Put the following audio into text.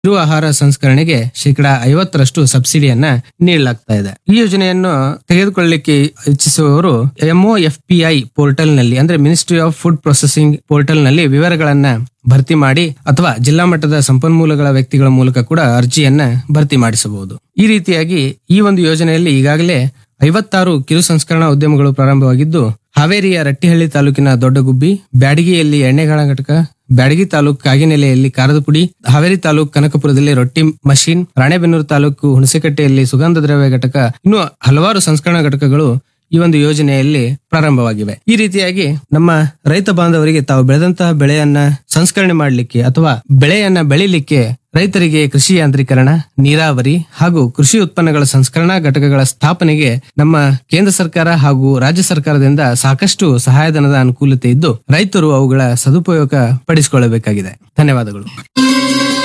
ಕಿರು ಆಹಾರ ಸಂಸ್ಕರಣೆಗೆ ಶೇಕಡಾ ಐವತ್ತರಷ್ಟು ಸಬ್ಸಿಡಿಯನ್ನ ನೀಡಲಾಗ್ತಾ ಇದೆ ಈ ಯೋಜನೆಯನ್ನು ತೆಗೆದುಕೊಳ್ಳಲಿಕ್ಕೆ ಇಚ್ಛಿಸುವವರು ಎಂಒಎಫ್ಪಿಐ ಪೋರ್ಟಲ್ ನಲ್ಲಿ ಅಂದ್ರೆ ministry of food processing portal ನಲ್ಲಿ ವಿವರಗಳನ್ನ ಭರ್ತಿ ಮಾಡಿ ಅಥವಾ ಜಿಲ್ಲಾ ಮಟ್ಟದ ಸಂಪನ್ಮೂಲಗಳ ವ್ಯಕ್ತಿಗಳ ಮೂಲಕ ಕೂಡ ಅರ್ಜಿಯನ್ನ ಭರ್ತಿ ಮಾಡಿಸಬಹುದು ಈ ರೀತಿಯಾಗಿ ಈ ಒಂದು ಯೋಜನೆಯಲ್ಲಿ ಈಗಾಗಲೇ ಐವತ್ತಾರು ಕಿರು ಸಂಸ್ಕರಣಾ ಉದ್ಯಮಗಳು ಪ್ರಾರಂಭವಾಗಿದ್ದು ಹಾವೇರಿಯ ರಟ್ಟಿಹಳ್ಳಿ ತಾಲೂಕಿನ ದೊಡ್ಡಗುಬ್ಬಿ ಬ್ಯಾಡಗಿಯಲ್ಲಿ ಎಣ್ಣೆಗಾಳ ಘಟಕ ಬ್ಯಾಡಗಿ ತಾಲೂಕು ಕಾಗಿನೆಲೆಯಲ್ಲಿ ಕಾರದ ಪುಡಿ ಹಾವೇರಿ ತಾಲೂಕು ಕನಕಪುರದಲ್ಲಿ ರೊಟ್ಟಿ ಮಷೀನ್ ರಾಣೆಬೆನ್ನೂರು ತಾಲೂಕು ಹುಣಸೆಕಟ್ಟೆಯಲ್ಲಿ ಸುಗಂಧ ದ್ರವ್ಯ ಘಟಕ ಇನ್ನು ಹಲವಾರು ಸಂಸ್ಕರಣಾ ಘಟಕಗಳು ಈ ಒಂದು ಯೋಜನೆಯಲ್ಲಿ ಪ್ರಾರಂಭವಾಗಿವೆ ಈ ರೀತಿಯಾಗಿ ನಮ್ಮ ರೈತ ಬಾಂಧವರಿಗೆ ತಾವು ಬೆಳೆದಂತಹ ಬೆಳೆಯನ್ನ ಸಂಸ್ಕರಣೆ ಮಾಡಲಿಕ್ಕೆ ಅಥವಾ ಬೆಳೆಯನ್ನ ಬೆಳಿಲಿಕ್ಕೆ ರೈತರಿಗೆ ಕೃಷಿ ಯಾಂತ್ರೀಕರಣ ನೀರಾವರಿ ಹಾಗೂ ಕೃಷಿ ಉತ್ಪನ್ನಗಳ ಸಂಸ್ಕರಣಾ ಘಟಕಗಳ ಸ್ಥಾಪನೆಗೆ ನಮ್ಮ ಕೇಂದ್ರ ಸರ್ಕಾರ ಹಾಗೂ ರಾಜ್ಯ ಸರ್ಕಾರದಿಂದ ಸಾಕಷ್ಟು ಸಹಾಯಧನದ ಅನುಕೂಲತೆ ಇದ್ದು ರೈತರು ಅವುಗಳ ಸದುಪಯೋಗ ಪಡಿಸಿಕೊಳ್ಳಬೇಕಾಗಿದೆ ಧನ್ಯವಾದಗಳು